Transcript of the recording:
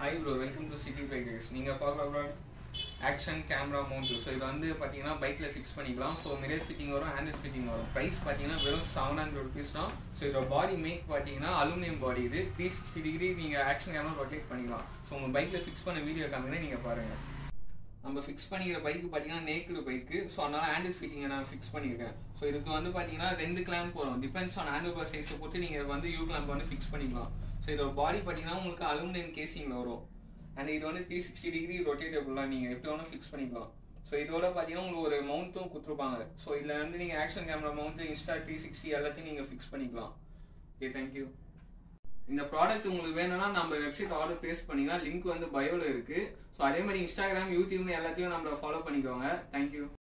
hi bro welcome to city bikers நீங்கள் பார்க்குற action camera mount so இது வந்து பார்த்தீங்கன்னா பைக்கில் ஃபிக்ஸ் பண்ணிக்கலாம் ஸோ மிரர் ஃபிட்டிங் வரும் ஹேண்டில் ஃபிட்டிங் வரும் ப்ரைஸ் பார்த்தீங்கன்னா வெறும் செவன் ஹண்ட்ரட் ருபீஸ் தான் ஸோ இதோட பாடி மேக் பார்த்தீங்கன்னா அலுமினியம் பாடி இது த்ரீ சிக்ஸ்டி டிகிரி நீங்கள் ஆக்ஷன் கேமரா ரொட்டேட் பண்ணிக்கலாம் ஸோ உங்கள் பைக்கில் ஃபிக்ஸ் பண்ண வீடியோ காமிங்கன்னா நீங்கள் பாருங்கள் நம்ம ஃபிக்ஸ் பண்ணிக்கிற பைக்கு பார்த்தீங்கன்னா நேக்குடு பைக்கு ஸோ அதனால ஹேண்டில் ஃபிட்டிங்கை நான் ஃபிக்ஸ் பண்ணியிருக்கேன் ஸோ இதுக்கு வந்து பார்த்தீங்கன்னா ரெண்டு கிளாம்ப் வரும் டிபெண்ட்ஸ் ஆன் ஹேண்டில் பார் சைஸை பொறுத்து நீங்கள் வந்து யூ கிளாம்ப் வந்து ஃபிக்ஸ் பண்ணிக்கலாம் ஸோ இதோட பாடி பார்த்தீங்கன்னா உங்களுக்கு அலுமினியம் கேசிங்கில் வரும் அண்ட் இது வந்து த்ரீ சிக்ஸ்டி டிகிரி ரொட்டேட்டபுளாக நீங்கள் எப்படி வேணால் ஃபிக்ஸ் பண்ணிக்கலாம் ஸோ இதோட பார்த்தீங்கன்னா உங்களுக்கு ஒரு மவுண்ட்டும் கொடுத்துருப்பாங்க ஸோ இதில் வந்து நீங்கள் action camera mount insta three sixty எல்லாத்தையும் நீங்கள் ஃபிக்ஸ் பண்ணிக்கலாம் ஓகே தேங்க்யூ இந்த ப்ராடக்ட் உங்களுக்கு வேணும்னா நம்ம வெப்சைட் ஆர்டர் பேஸ் பண்ணிக்கலாம் லிங்க் வந்து பயோல இருக்கு ஸோ அதே மாதிரி இன்ஸ்டாகிராம் யூடியூப்னு எல்லாத்தையும் நம்மள ஃபாலோ பண்ணிக்கோங்க தேங்க்யூ